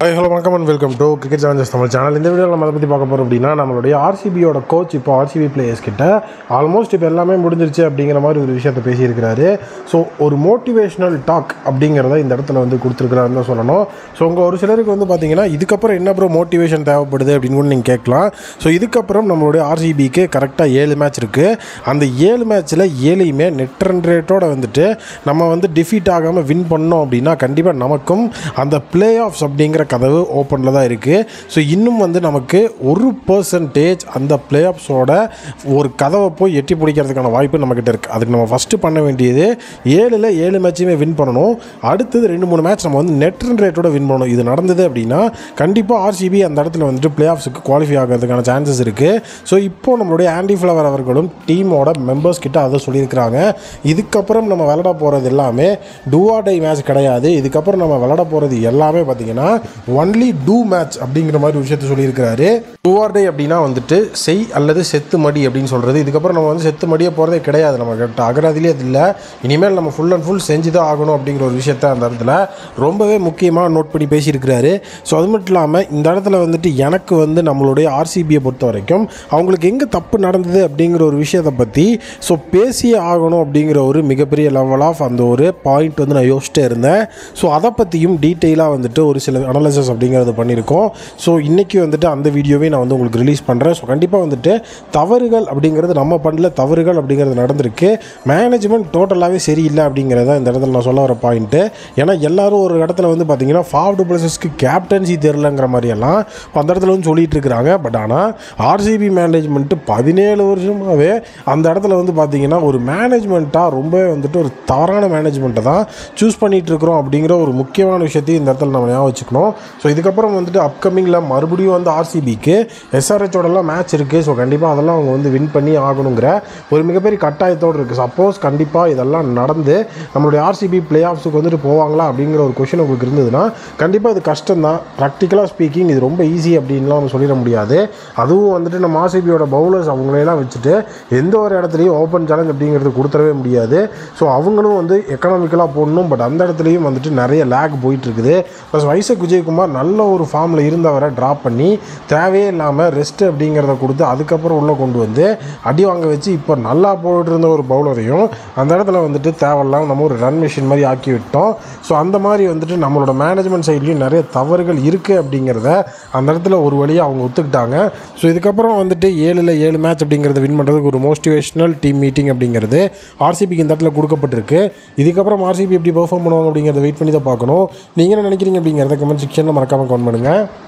hi hello வணக்கம் and welcome to cricket challenges Tamil channel இந்த வீடியோவில் நம்ம அதை பற்றி பார்க்க போகிறோம் அப்படின்னா நம்மளுடைய ஆர்சிபியோட கோச் இப்போ ஆர்சிபி பிளேயர்ஸ் கிட்ட ஆல்மோஸ்ட் இப்போ எல்லாமே முடிஞ்சிருச்சு அப்படிங்கிற மாதிரி ஒரு விஷயத்த பேசியிருக்கிறாரு ஸோ ஒரு மோட்டிவேஷனல் டாக் அப்படிங்கிறத இந்த இடத்துல வந்து கொடுத்துருக்குறாருன்னு தான் சொல்லணும் ஸோ உங்கள் ஒரு சிலருக்கு வந்து பார்த்தீங்கன்னா இதுக்கப்புறம் என்ன ப்ரோ மோட்டிவேஷன் தேவைப்படுது அப்படின்னு கூட நீங்கள் கேட்கலாம் ஸோ இதுக்கப்புறம் நம்மளுடைய ஆர்சிபிக்கு கரெக்டாக ஏழு மேட்ச் இருக்குது அந்த ஏழு மேட்ச்சில் ஏழையுமே நெட் ரன் ரேட்டோட வந்துட்டு நம்ம வந்து டிஃபீட் ஆகாமல் வின் பண்ணோம் அப்படின்னா கண்டிப்பாக நமக்கும் அந்த பிளே ஆஃப்ஸ் அப்படிங்கிற கதவு ஓப்பனில் தான் இருக்குது ஸோ இன்னும் வந்து நமக்கு ஒரு பர்சன்டேஜ் அந்த பிளே ஆஃப்ஸோட ஒரு கதவை போய் எட்டி பிடிக்கிறதுக்கான வாய்ப்பு நம்மக்கிட்ட இருக்குது அதுக்கு நம்ம ஃபஸ்ட்டு பண்ண வேண்டியது ஏழில் ஏழு மேட்சையுமே வின் பண்ணணும் அடுத்தது ரெண்டு மூணு மேட்ச் நம்ம வந்து நெட் ரன் ரேட்டோட வின் பண்ணணும் இது நடந்தது அப்படின்னா கண்டிப்பாக ஆர்சிபி அந்த இடத்துல வந்துட்டு பிளே ஆஃப்ஸுக்கு குவாலிஃபை ஆகிறதுக்கான சான்சஸ் இருக்குது ஸோ இப்போ நம்மளுடைய ஆண்டி ஃப்ளவர் அவர்களும் டீமோட மெம்பர்ஸ் கிட்ட அதை சொல்லியிருக்கிறாங்க இதுக்கப்புறம் நம்ம விளையாட போகிறது எல்லாமே டூ ஆர் டை மேட்ச் கிடையாது இதுக்கப்புறம் நம்ம விளையாட போகிறது எல்லாமே பார்த்தீங்கன்னா ஒன்லி டூ மேட்ச் அப்படிங்கிற மாதிரி ஒரு விஷயத்த சொல்லியிருக்கிறாரு டூ ஆர் டே அப்படின்னா வந்துட்டு செய் அல்லது செத்து மடி அப்படின்னு சொல்கிறது இதுக்கப்புறம் நம்ம வந்து செத்து மடியே போகிறதே கிடையாது நம்ம கிட்ட அகராதிலே அது இல்லை இனிமேல் நம்ம ஃபுல் அண்ட் ஃபுல் செஞ்சு தான் ஆகணும் அப்படிங்கிற ஒரு விஷயத்த அந்த இடத்துல ரொம்பவே முக்கியமாக நோட் பண்ணி பேசியிருக்கிறாரு ஸோ அது மட்டும் இல்லாமல் இந்த இடத்துல வந்துட்டு எனக்கு வந்து நம்மளுடைய ஆர்சிபியை பொறுத்த வரைக்கும் அவங்களுக்கு எங்கே தப்பு நடந்தது அப்படிங்கிற ஒரு விஷயத்தை பற்றி ஸோ பேசியே ஆகணும் அப்படிங்கிற ஒரு மிகப்பெரிய லெவல் ஆஃப் அந்த ஒரு பாயிண்ட் வந்து நான் யோசிச்சிட்டே இருந்தேன் ஸோ அதை பற்றியும் டீட்டெயிலாக வந்துட்டு ஒரு சில அனலைசஸ் அப்படிங்கிறத பண்ணியிருக்கோம் ஸோ இன்றைக்கி வந்துட்டு அந்த வீடியோவே நான் வந்து உங்களுக்கு ரிலீஸ் பண்ணுறேன் ஸோ கண்டிப்பாக வந்துட்டு தவறுகள் அப்படிங்கிறது நம்ம பண்ணல தவறுகள் அப்படிங்கிறது நடந்திருக்கு மேனேஜ்மெண்ட் டோட்டலாகவே சரியில்லை அப்படிங்கிறத இந்த இடத்துல நான் சொல்ல வர பாயிண்ட்டு ஏன்னா எல்லாரும் ஒரு இடத்துல வந்து பார்த்தீங்கன்னா ஃபாஃப்டு பிளஸஸ்க்கு கேப்டன்சி தெரிலங்கிற மாதிரியெல்லாம் அந்த இடத்துல வந்து சொல்லிட்டு இருக்கிறாங்க பட் ஆனால் ஆர்சிபி மேனேஜ்மெண்ட்டு பதினேழு வருஷமாகவே அந்த இடத்துல வந்து பார்த்தீங்கன்னா ஒரு மேனேஜ்மெண்ட்டாக ரொம்பவே வந்துட்டு ஒரு தவறான மேனேஜ்மெண்ட்டை தான் சூஸ் பண்ணிகிட்டு இருக்கிறோம் அப்படிங்கிற ஒரு முக்கியமான விஷயத்தையும் இந்த இடத்துல நம்ம ஞாபகம் வச்சுக்கணும் ஸோ இதுக்கப்புறம் வந்துட்டு அப்கமிங்கில் மறுபடியும் வந்து ஆர்சிபிக்கு எஸ்ஆர்ஹெச்சோடலாம் மேட்ச் இருக்குது ஸோ கண்டிப்பாக அதெல்லாம் அவங்க வந்து வின் பண்ணி ஆகணுங்கிற ஒரு மிகப்பெரிய கட்டாயத்தோடு இருக்குது சப்போஸ் கண்டிப்பாக இதெல்லாம் நடந்து நம்மளுடைய ஆர்சிபி பிளே ஆஃப்ஸுக்கு வந்துட்டு போவாங்களா அப்படிங்கிற ஒரு கொஷின் உங்களுக்கு இருந்ததுன்னா கண்டிப்பாக இது கஷ்டம் தான் ப்ராக்டிக்கலாக ஸ்பீக்கிங் இது ரொம்ப ஈஸி அப்படின்லாம் நம்ம சொல்லிட முடியாது அதுவும் வந்துட்டு நம்ம ஆர்சிபியோட பவுலர்ஸ் அவங்களையெல்லாம் வச்சுட்டு எந்த ஒரு இடத்துலையும் ஓப்பன் சேலஞ்ச் அப்படிங்கிறது கொடுத்துடவே முடியாது ஸோ அவங்களும் வந்து எக்கனாமிக்கலாக போடணும் பட் அந்த இடத்துலையும் வந்துட்டு நிறைய லேக் போயிட்டுருக்குது ப்ளஸ் வைசக் விஜயகுமார் நல்ல ஒரு ஃபார்மில் இருந்தவரை ட்ராப் பண்ணி தேவையே இல்லாமல் ரெஸ்ட் அப்படிங்கிறத கொடுத்து அதுக்கப்புறம் உள்ளே கொண்டு வந்து அடி வாங்க வச்சு இப்போ நல்லா போயிட்டு இருந்த ஒரு பவுலரையும் அந்த இடத்துல வந்துட்டு தேவையில்லாம நம்ம ஒரு ரன் மிஷின் மாதிரி ஆக்கி விட்டோம் ஸோ அந்த மாதிரி வந்துட்டு நம்மளோட மேனேஜ்மெண்ட் சைட்லேயும் நிறைய தவறுகள் இருக்குது அப்படிங்கிறத அந்த இடத்துல ஒரு வழியாக அவங்க ஒத்துக்கிட்டாங்க ஸோ இதுக்கப்புறம் வந்துட்டு ஏழில் ஏழு மேட்ச் அப்படிங்கிறத வின் பண்ணுறதுக்கு ஒரு மோட்டிவேஷனல் டீம் மீட்டிங் அப்படிங்கிறது ஆர்சிபிக்கு இந்த இடத்துல கொடுக்கப்பட்டிருக்கு இதுக்கப்புறம் ஆர்சிபி எப்படி பெர்ஃபார்ம் பண்ணுவாங்க அப்படிங்கிறத வெயிட் பண்ணி தான் பார்க்கணும் நீங்கள் என்ன நினைக்கிறீங்க அப்படிங்கிறத கமெண்ட் செக்ஷனில் மறக்காமல் கமெண்ட் பண்ணுங்கள்